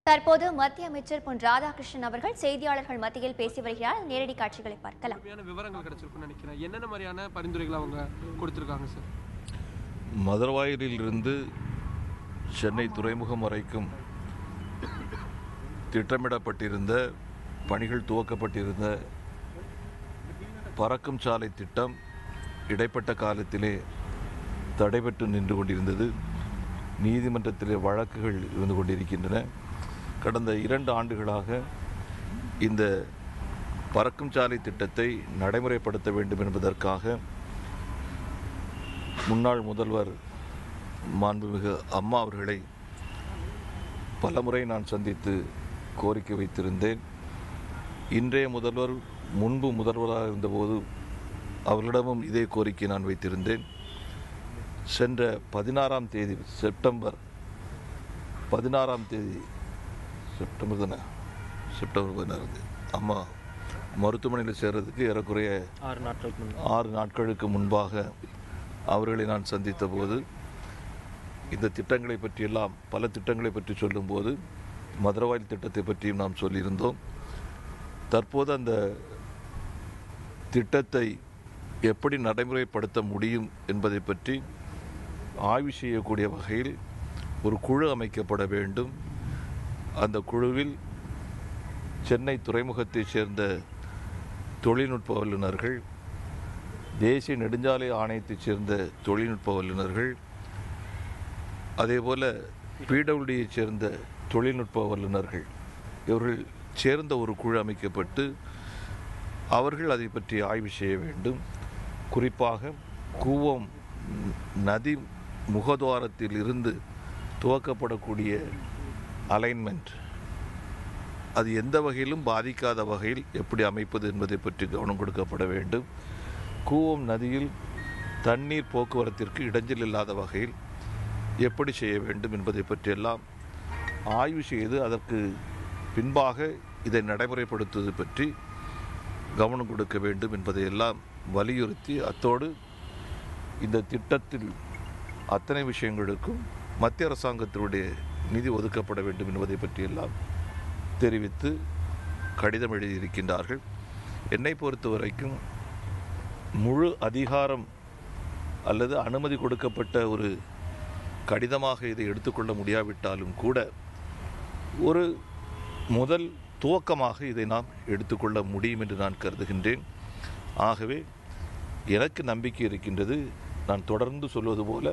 தற்போது மத்திய அமைச்சர் பொன் ராதாகிருஷ்ணன் அவர்கள் செய்தியாளர்கள் மத்தியில் பேசி வருகிறார் நேரடி காட்சிகளை பார்க்கலாம் முழுமையான விவரங்கள் கிடைச்சிருக்கும்னு நினைக்கிறேன் என்னென்ன மாதிரியான பரிந்துரைகள் அவங்க கொடுத்துருக்காங்க சார் மதுரவாயிலில் இருந்து சென்னை துறைமுகம் வரைக்கும் திட்டமிடப்பட்டிருந்த பணிகள் துவக்கப்பட்டிருந்த பறக்கும் சாலை திட்டம் இடைப்பட்ட காலத்திலே தடைபட்டு நின்று கொண்டிருந்தது நீதிமன்றத்திலே வழக்குகள் இருந்து கொண்டிருக்கின்றன கடந்த இரண்டு ஆண்டுகளாக இந்த பறக்கும் சாலை திட்டத்தை நடைமுறைப்படுத்த வேண்டும் என்பதற்காக முன்னாள் முதல்வர் மாண்புமிகு அம்மா அவர்களை பலமுறை நான் சந்தித்து கோரிக்கை வைத்திருந்தேன் இன்றைய முதல்வர் முன்பு முதல்வராக இருந்தபோது அவர்களிடமும் இதே கோரிக்கை நான் வைத்திருந்தேன் சென்ற பதினாறாம் தேதி செப்டம்பர் பதினாறாம் தேதி செப்டம்பர் தானே செப்டம்பர் பதினாறாம் தேதி அம்மா மருத்துவமனையில் சேர்றதுக்கு ஏறக்குறைய ஆறு நாட்களுக்கு முன்பு ஆறு நாட்களுக்கு முன்பாக அவர்களை நான் சந்தித்த போது இந்த திட்டங்களை பற்றியெல்லாம் பல திட்டங்களை பற்றி சொல்லும்போது மதுரவாயில் திட்டத்தை பற்றியும் நாம் சொல்லியிருந்தோம் தற்போது அந்த திட்டத்தை எப்படி நடைமுறைப்படுத்த முடியும் என்பதை பற்றி ஆய்வு செய்யக்கூடிய வகையில் ஒரு குழு அமைக்கப்பட வேண்டும் அந்த குழுவில் சென்னை துறைமுகத்தைச் சேர்ந்த தொழில்நுட்ப வல்லுநர்கள் தேசிய நெடுஞ்சாலை ஆணையத்தைச் சேர்ந்த தொழில்நுட்ப வல்லுநர்கள் அதேபோல பிடபிள்யூடியைச் சேர்ந்த தொழில்நுட்ப வல்லுநர்கள் இவர்கள் சேர்ந்த ஒரு குழு அமைக்கப்பட்டு அவர்கள் அதை பற்றி ஆய்வு செய்ய வேண்டும் குறிப்பாக கூவம் நதி முகத்வாரத்தில் இருந்து துவக்கப்படக்கூடிய அலைன்மெண்ட் அது எந்த வகையிலும் பாதிக்காத வகையில் எப்படி அமைப்பது என்பதை பற்றி கவனம் கொடுக்கப்பட வேண்டும் கூவம் நதியில் தண்ணீர் போக்குவரத்திற்கு இடைஞ்சல் இல்லாத வகையில் எப்படி செய்ய வேண்டும் என்பதை பற்றியெல்லாம் ஆய்வு செய்து அதற்கு பின்பாக இதை நடைமுறைப்படுத்துவது பற்றி கவனம் கொடுக்க வேண்டும் என்பதையெல்லாம் வலியுறுத்தி அத்தோடு இந்த திட்டத்தில் அத்தனை விஷயங்களுக்கும் மத்திய அரசாங்கத்தினுடைய நிதி ஒதுக்கப்பட வேண்டும் என்பதை பற்றியெல்லாம் தெரிவித்து கடிதம் எழுதியிருக்கின்றார்கள் என்னை பொறுத்த வரைக்கும் முழு அதிகாரம் அல்லது அனுமதி கொடுக்கப்பட்ட ஒரு கடிதமாக இதை எடுத்துக்கொள்ள முடியாவிட்டாலும் கூட ஒரு முதல் துவக்கமாக இதை நாம் எடுத்துக்கொள்ள முடியும் என்று நான் கருதுகின்றேன் ஆகவே எனக்கு நம்பிக்கை இருக்கின்றது நான் தொடர்ந்து சொல்வது போல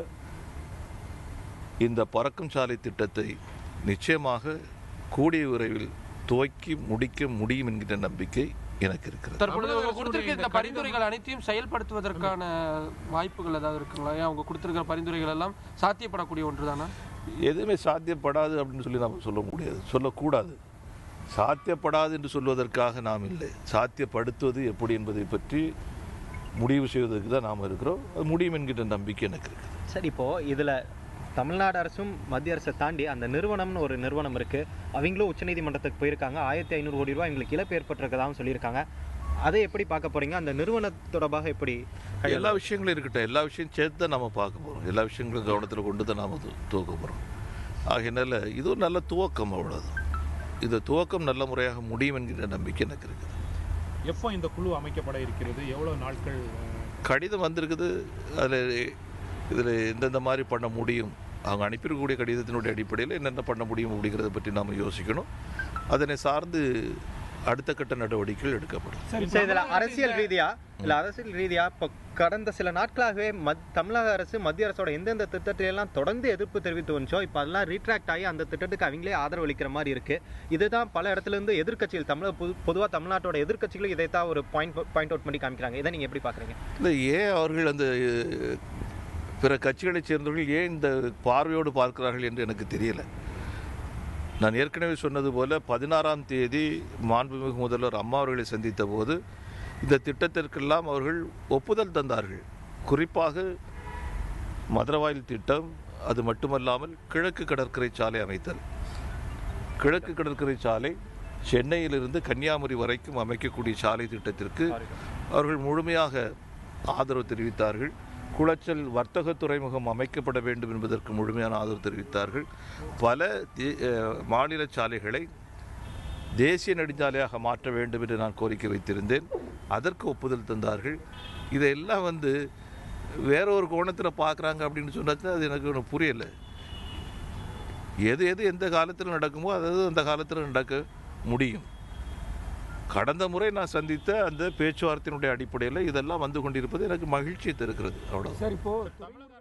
இந்த பறக்கும் சாலை திட்டத்தை நிச்சயமாக கூடிய விரைவில் துவக்கி முடிக்க முடியும் என்கின்ற நம்பிக்கை எனக்கு இருக்கிறது தற்பொழுது அவங்க கொடுத்திருக்க இந்த பரிந்துரைகள் அனைத்தையும் செயல்படுத்துவதற்கான வாய்ப்புகள் ஏதாவது இருக்குங்களா ஏன் அவங்க கொடுத்திருக்கிற பரிந்துரைகள் எல்லாம் சாத்தியப்படக்கூடிய ஒன்று தானே எதுவுமே சாத்தியப்படாது அப்படின்னு சொல்லி நாம் சொல்ல முடியாது சொல்லக்கூடாது சாத்தியப்படாது என்று சொல்வதற்காக நாம் இல்லை சாத்தியப்படுத்துவது எப்படி என்பதை பற்றி முடிவு செய்வதற்கு தான் நாம் இருக்கிறோம் அது முடியும் என்கின்ற நம்பிக்கை எனக்கு இருக்குது சரி இப்போ இதுல தமிழ்நாடு அரசும் மத்திய அரசை தாண்டி அந்த நிறுவனம்னு ஒரு நிறுவனம் இருக்கு அவங்களும் உச்சநீதிமன்றத்துக்கு போயிருக்காங்க ஆயிரத்தி ஐநூறு கோடி ரூபாய் எங்களுக்கு இழப்பு ஏற்பட்டிருக்கதாகவும் சொல்லியிருக்காங்க அதை எப்படி பார்க்க போறீங்க அந்த நிறுவன தொடர்பாக எப்படி எல்லா விஷயங்களும் இருக்கட்டும் எல்லா விஷயம் சேர்த்து தான் நம்ம பார்க்க போகிறோம் எல்லா விஷயங்களும் கவனத்தில் கொண்டு தான் நாம் துவக்க போகிறோம் ஆகையினால இது ஒரு நல்ல துவக்கம் அவ்வளோதான் இந்த துவக்கம் நல்ல முறையாக முடியும் என்கின்ற நம்பிக்கை எனக்கு இருக்குது எப்போ இந்த குழு அமைக்கப்பட இருக்கிறது எவ்வளவு நாட்கள் அஹ், கடிதம் வந்திருக்குது அதில் இதில் எந்தெந்த மாதிரி பண்ண முடியும் அவங்க அனுப்பியிருக்கக்கூடிய கடிதத்தினுடைய அடிப்படையில் என்னென்ன பண்ண முடியும் அப்படிங்கிறத பற்றி நாம் யோசிக்கணும் அதனை சார்ந்து அடுத்த கட்ட நடவடிக்கைகள் எடுக்கப்படும் சரி இதுல அரசியல் ரீதியா இல்ல அரசியல் ரீதியா இப்போ கடந்த சில நாட்களாகவே மத் தமிழக அரசு மத்திய அரசோட எந்தெந்த திட்டத்தில எல்லாம் தொடர்ந்து எதிர்ப்பு தெரிவித்து வந்துச்சோ இப்போ அதெல்லாம் ரீட்ராக்ட் ஆகி அந்த திட்டத்துக்கு அவங்களே ஆதரவு அளிக்கிற மாதிரி இருக்கு இதுதான் பல இடத்துல இருந்து எதிர்க்கட்சிகள் தமிழக பொது பொதுவாக தமிழ்நாட்டோட எதிர்க்கட்சிகளும் இதைத்தான் ஒரு பாயிண்ட் பாயிண்ட் அவுட் பண்ணி காமிக்கிறாங்க இதை நீங்க எப்படி பாக்குறீங்க இல்லை ஏன் அவர்கள் அந்த அஹ், பிற கட்சிகளைச் சேர்ந்தவர்கள் ஏன் இந்த பார்வையோடு பார்க்கிறார்கள் என்று எனக்கு தெரியல நான் ஏற்கனவே சொன்னது போல பதினாறாம் தேதி மாண்புமிகு முதல்வர் அம்மா அவர்களை சந்தித்த போது இந்த திட்டத்திற்கெல்லாம் அவர்கள் ஒப்புதல் தந்தார்கள் குறிப்பாக மதுரவாயில் திட்டம் அது மட்டுமல்லாமல் கிழக்கு கடற்கரை சாலை அமைத்தல் கிழக்கு கடற்கரை சாலை சென்னையிலிருந்து கன்னியாகுமரி வரைக்கும் அமைக்கக்கூடிய சாலை திட்டத்திற்கு அவர்கள் முழுமையாக ஆதரவு தெரிவித்தார்கள் குளச்சல் வர்த்தக துறைமுகம் அமைக்கப்பட வேண்டும் என்பதற்கு முழுமையான ஆதரவு தெரிவித்தார்கள் பல தே- அஹ், மாநில சாலைகளை தேசிய நெடுஞ்சாலையாக மாற்ற வேண்டும் என்று நான் கோரிக்கை வைத்திருந்தேன் அதற்கு ஒப்புதல் தந்தார்கள் இதையெல்லாம் வந்து வேற ஒரு கோணத்தில் பார்க்குறாங்க அப்படின்னு சொன்னது அது எனக்கு ஒன்றும் புரியலை எது எது எந்த காலத்தில் நடக்குமோ அது அது அந்த காலத்தில் நடக்க முடியும் கடந்த முறை நான் சந்தித்த அந்த பேச்சுவார்த்தையினுடைய அடிப்படையில் இதெல்லாம் வந்து கொண்டிருப்பது எனக்கு மகிழ்ச்சியை தருகிறது அவ்வளோ சார் இப்போ